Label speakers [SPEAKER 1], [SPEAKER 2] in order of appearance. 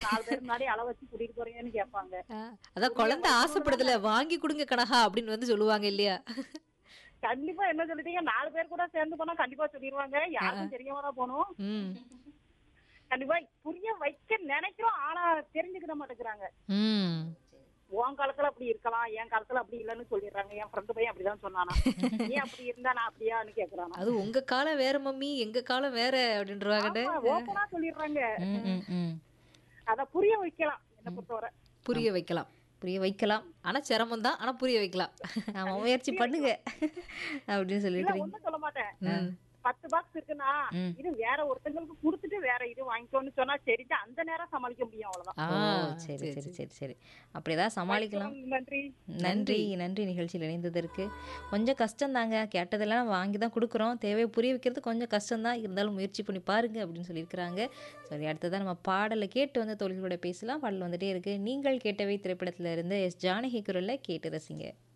[SPEAKER 1] நாலு பேர் முன்னாடி அள வச்சு கூட்டிட்டு போறீங்கன்னு கேட்பாங்க
[SPEAKER 2] ஆ, அதான் குழந்தை ஆசைப்படுதுல வாங்கி கொடுங்க கனகா அப்படின்னு வந்து சொல்லுவாங்க இல்லையா
[SPEAKER 1] கண்டிப்பா என்ன சொல்லிட்டீங்க நாலு பேர் கூட சேர்ந்து போனா கண்டிப்பா சொல்லிடுவாங்க யாருக்கும் தெரியாம தான் போகணும்
[SPEAKER 2] ம்
[SPEAKER 1] கண்டிப்பா புரிய வைக்க நினைக்கிறோம் ஆனா தெரிஞ்சுக்கிட மாட்டேங்கிறாங்க
[SPEAKER 2] ம்
[SPEAKER 1] உன் காலத்துல அப்படி இருக்கலாம் என் காலத்துல அப்படி இல்லைன்னு சொல்லிடுறாங்க என் ஃப்ரெண்டு பையன் அப்படிதான் சொன்னானா நீ அப்படி இருந்தா நான் அப்படியான்னு கேக்குறானா
[SPEAKER 2] அது உங்க காலம் வேற மம்மி எங்க காலம் வேற அப்படின்றவாங்க
[SPEAKER 1] ஓப்பனா சொல்லிடுறாங்க
[SPEAKER 3] ம், ம், ம்.
[SPEAKER 1] அத புரிய வைக்கலாம் என்ன பொறுத்தவரை
[SPEAKER 2] புரிய வைக்கலாம்
[SPEAKER 3] புரிய வைக்கலாம்
[SPEAKER 2] ஆனா சிரமம் தான் ஆனா புரிய வைக்கலாம்
[SPEAKER 3] ஆமா முயற்சி பண்ணுங்க அப்படின்னு
[SPEAKER 1] இல்ல
[SPEAKER 3] சொல்லிட்டு
[SPEAKER 1] ஒண்ணும் சொல்ல மாட்டேன்
[SPEAKER 2] ம்.
[SPEAKER 1] பத்து பாக்ஸ் இருக்குன்னா
[SPEAKER 3] ம்.
[SPEAKER 1] இது வேற ஒருத்தங்களுக்கு கொடுத்துட்டு வேற இது வாங்கிக்கோன்னு சொன்னா சரிட்டு அந்த நேரம் சமாளிக்க முடியும் அவ்வளவுதான்
[SPEAKER 2] ஆ,
[SPEAKER 3] ஓ சரி சரி சரி சரி அப்படிதான் சமாளிக்கலாம்
[SPEAKER 1] நன்றி
[SPEAKER 3] நன்றி நன்றி நிகழ்ச்சியில் இணைந்ததற்கு கொஞ்சம் கஷ்டம் தாங்க கேட்டதெல்லாம் வாங்கி தான் கொடுக்குறோம் தேவையை புரிய வைக்கிறது கொஞ்சம் கஷ்டம் தான் இருந்தாலும் முயற்சி பண்ணி பாருங்க அப்படின்னு சொல்லியிருக்கிறாங்க சரி அடுத்ததான் நம்ம பாடலை கேட்டு வந்து தொழில்களோட பேசலாம் பாடல் வந்துட்டே இருக்கு நீங்கள் கேட்டவை திரைப்படத்துல இருந்து எஸ் ஜானகி குரல்ல கேட்டு ரசிங்க